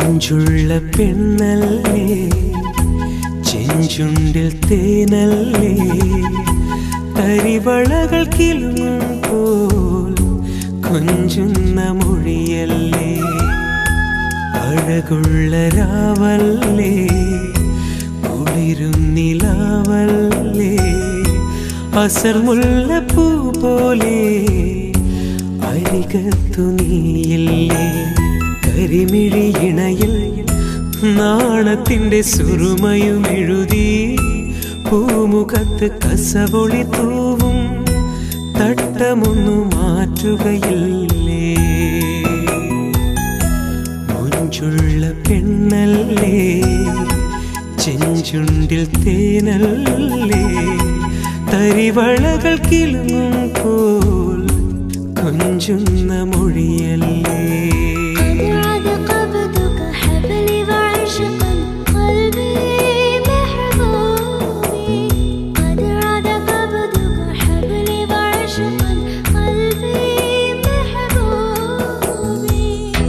മഞ്ചുള്ള പെണ്ണല്ലേ ചെഞ്ചുണ്ടിൽ തേനല്ലേ തരിവളകൾ കിലുങ്ങും പോൽ കൊഞ്ചുന്ന മൊഴിയല്ലേ അഴകുള്ള രാവല്ലേ കുളിരും നിലാവല്ലേ അസർ മുല്ലപ്പൂ പോലെ അരികത്തു നീയില്ലേ കരിമിഴി ഇണയിൽ നാണത്തിന്റെ സുറുമയും എഴുതി പൂമുഖത്ത് കസവൊളി തൂവും തട്ടമൊന്നു മാറ്റുകയില്ലേ മുഞ്ചുള്ള പെണ്ണല്ലേ ചെഞ്ചുണ്ടിൽ തേനല്ലേ തരിവളകൾ കിലുങ്ങും പോൽ കൊഞ്ചുന്ന മൊഴിയല്ലേ قد عاد قبضك حبلي وعشقا قلبي محبوبي قد عاد قبضك حبلي وعشقا قلبي محبوبي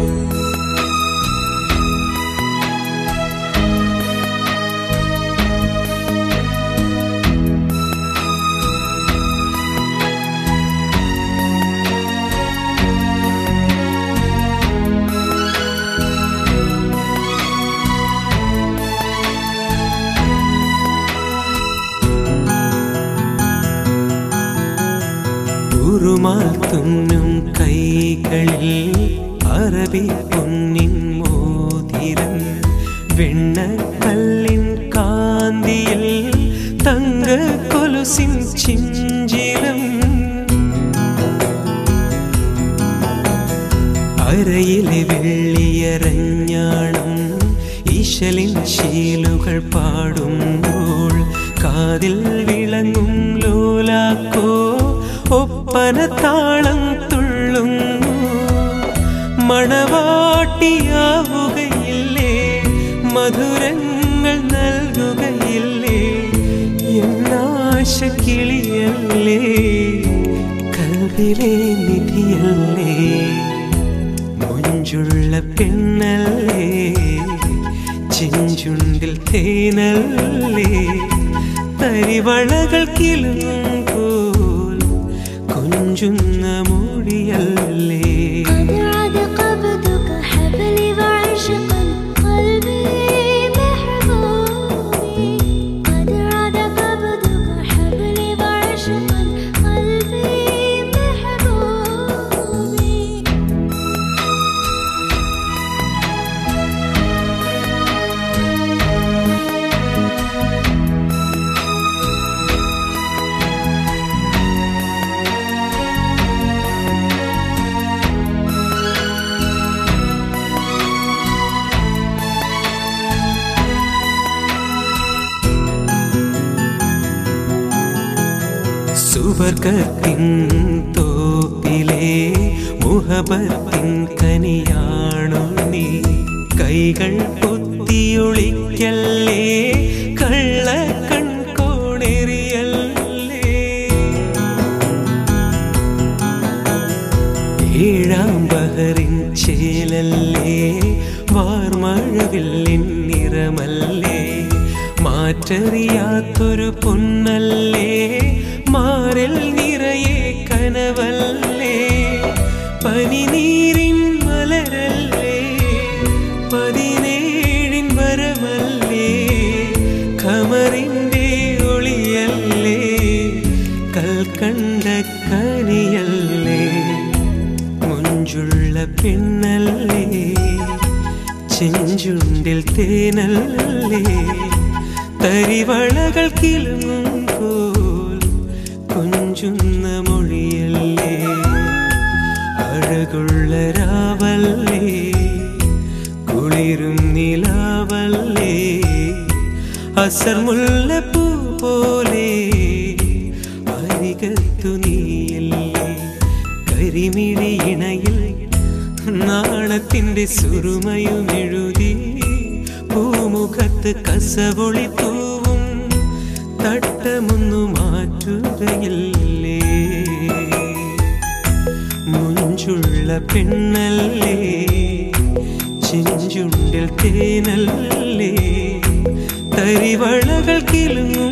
ഉറുമാൽ തുന്നും കൈകളിൽ അറബി പൊന്നിൻ മോതിരം വെണ്ണക്കല്ലിൻ കാന്തിയിൽ തങ്ക കൊലുസിൻ ചിഞ്ചിരം അരയിലെ വെള്ളിയരഞ്ഞാണം ഈശലിൻ ശീലുകൾ പാടുമ്പോൾ കാതിൽ വിളങ്ങും ലോലാക്കോ ഒപ്പന താളം തുള്ളുന്നു മണവാട്ടിയാവുകയില്ലേ മധുരങ്ങൾ നൽകുകയില്ലേ എന്നാശ കിളിയല്ലേ കൽവിലെ നിധിയല്ലേ മൊഞ്ചുള്ള പെണ്ണല്ലേ ചെഞ്ചുണ്ടിൽ തേനല്ലേ തരിവളകൾ കിളുങ്ങും പോൽ കൊഞ്ചുന്ന മൊഴിയല്ലേ قد عاد قبضك حبلي وعشقا قلبي محبوبي قد عاد قبضك حبلي وعشقا قلبي محبوبي സുവർഗത്തിൻ തോപ്പിലെ മുഹബത്തിൻ കനിയാണു നീ കൈകൾ പൊത്തിയൊളിക്കല്ലേ കള്ള കൺകോണെറിയല്ലേ ഏഴാം ബഹറിൻ ചേലല്ലേ വാർമഴവില്ലിൻ നിറമല്ലേ മാറ്ററിയാത്തൊരു പൊന്നല്ലേ മാറിൽ നിറയെ കനവല്ലേ പനിനീരിൻ മലരല്ലേ പതിനേഴിൻ വരമല്ലേ ഖമറിൻ്റെ ഒളിയല്ലേ കൽക്കണ്ട കനിയല്ലേ മുഞ്ചുള്ള പെണ്ണല്ലേ ചെഞ്ചുണ്ടിൽ തേനല്ലേ തരിവളകൾ കിളുങ്ങും പോൽ കൊഞ്ചുന്ന മൊഴിയല്ലേ അഴകുള്ള രാവല്ലേ കുളിരും നിലാവല്ലേ അസർ മുല്ലപ്പൂ പോലെ അരികത്തു നീയല്ലേ കരിമിഴി ഇണയിൽ നാണത്തിന്റെ സുറുമയും എഴുതി പൂമുഖത്ത് കസവൊളി തൂവും തട്ടമൊന്നു മാറ്റുകയില്ലേ മുഞ്ചുള്ള പെണ്ണല്ലേ ചെഞ്ചുണ്ടിൽ തേനല്ലേ തരിവളകൾ കിലുങ്ങും